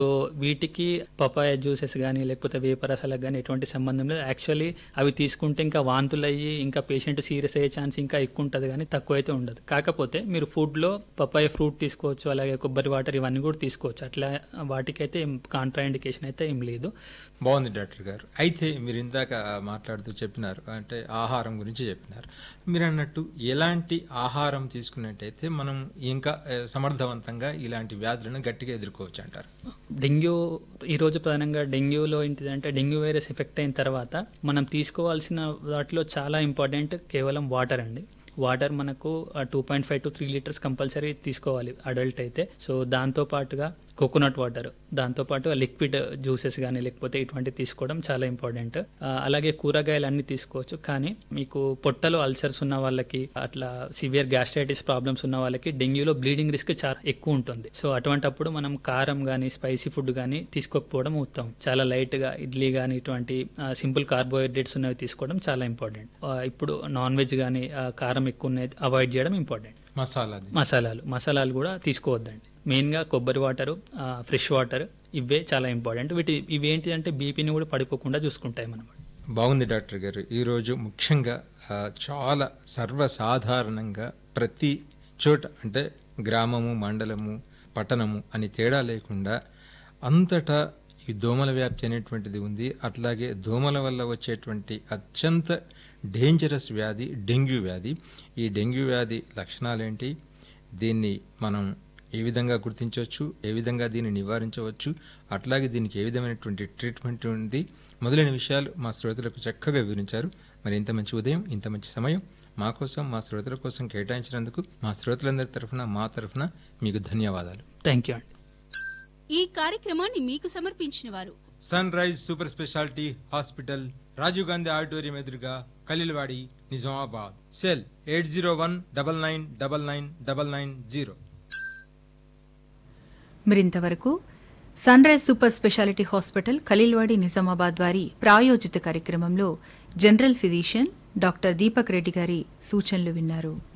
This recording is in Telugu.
సో వీటికి పపాయ జ్యూసెస్ కానీ లేకపోతే వేపరసాలకు కానీ ఎటువంటి సంబంధం లేదు యాక్చువల్లీ అవి తీసుకుంటే ఇంకా వాంతులు అయ్యి ఇంకా పేషెంట్ సీరియస్ అయ్యే ఛాన్స్ ఇంకా ఎక్కువ ఉంటుంది కానీ తక్కువ అయితే ఉండదు కాకపోతే మీరు ఫుడ్లో పపాయ ఫ్రూట్ తీసుకోవచ్చు అలాగే కొబ్బరి వాటర్ ఇవన్నీ కూడా తీసుకోవచ్చు అట్లా వాటికైతే ఏం కాంట్రా ఇండికేషన్ అయితే ఏం లేదు బాగుంది డాక్టర్ గారు అయితే మీరు ఇందాక మాట్లాడుతూ చెప్పినారు అంటే ఆహారం గురించి చెప్పినారు మీరు అన్నట్టు ఎలాంటి ఆహారం తీసుకున్నట్టయితే మనం ఇంకా ఆ, సమర్థవంతంగా ఇలాంటి వ్యాధులను గట్టిగా ఎదుర్కోవచ్చు అంటారు డెంగ్యూ ఈరోజు ప్రధానంగా డెంగ్యూలో ఏంటిదంటే డెంగ్యూ వైరస్ ఎఫెక్ట్ అయిన తర్వాత మనం తీసుకోవాల్సిన వాటిలో చాలా ఇంపార్టెంట్ కేవలం వాటర్ అండి వాటర్ మనకు two point five to three litres compulsory తీసుకోవాలి అడల్ట్ అయితే సో దాంతో పాటుగా కోకోనట్ వాటర్ దాంతో పాటు లిక్విడ్ జ్యూసెస్ కానీ లేకపోతే ఇటువంటివి తీసుకోవడం చాలా ఇంపార్టెంట్ ఆ, అలాగే కూరగాయలు అన్ని తీసుకోవచ్చు కానీ మీకు పొట్టలో అల్సర్స్ ఉన్న వాళ్ళకి అట్లా సివియర్ గ్యాస్ట్రైటిస్ ప్రాబ్లమ్స్ ఉన్న వాళ్ళకి డెంగ్యూలో బ్లీడింగ్ రిస్క్ చాలా ఎక్కువ ఉంటుంది సో అటువంటప్పుడు మనం కారం కానీ స్పైసీ ఫుడ్ కానీ తీసుకోకపోవడం ఉత్తమం చాలా లైట్ గా ఇడ్లీ కానీ ఇటువంటి సింపుల్ కార్బోహైడ్రేట్స్ ఉన్నవి తీసుకోవడం చాలా ఇంపార్టెంట్ ఇప్పుడు నాన్ వెజ్ కానీ కారం ఎక్కువ ఉన్నది అవాయిడ్ చేయడం ఇంపార్టెంట్ మసాలా మసాలాలు మసాలాలు కూడా తీసుకోవద్దండి మెయిన్గా కొబ్బరి వాటరు ఫ్రెష్ వాటర్ ఇవే చాలా ఇంపార్టెంట్ వీటి ఇవి ఏంటిదంటే బీపీని కూడా పడిపోకుండా చూసుకుంటాయి మనం బాగుంది డాక్టర్ గారు ఈరోజు ముఖ్యంగా ఆ, చాలా సర్వసాధారణంగా ప్రతి చోట అంటే గ్రామము మండలము పట్టణము అని తేడా లేకుండా అంతటా ఈ దోమల వ్యాప్తి అనేటువంటిది ఉంది అట్లాగే దోమల వల్ల వచ్చేటువంటి అత్యంత డేంజరస్ వ్యాధి డెంగ్యూ వ్యాధి ఈ డెంగ్యూ వ్యాధి లక్షణాలేంటి దీన్ని మనం ఏ విధంగా గుర్తించవచ్చు ఏ విధంగా దీన్ని నివారించవచ్చు అట్లాగే దీనికి ఏ విధమైనటువంటి ట్రీట్మెంట్ ఉంది మొదలైన విషయాలు మా శ్రోతలకు చక్కగా వివరించారు మరి ఇంత మంచి ఉదయం ఇంత మంచి సమయం మా కోసం మా శ్రోతల కోసం కేటాయించినందుకు మా శ్రోతలందరి తరఫున మా తరఫున మీకు ధన్యవాదాలు థ్యాంక్ యూ అండి ఈ కార్యక్రమాన్ని మీకు సమర్పించిన వారు sunrise super speciality hospital Rajiv Gandhi auditorium ఎదురుగా Khaleelwadi Nizamabad cell eight zero one double nine double nine double nine zero మరింతవరకు sunrise super speciality hospital Khaleelwadi Nizamabad వారి ప్రాయోజిత కార్యక్రమంలో general physician doctor Deepak Reddy గారి సూచనలు విన్నారు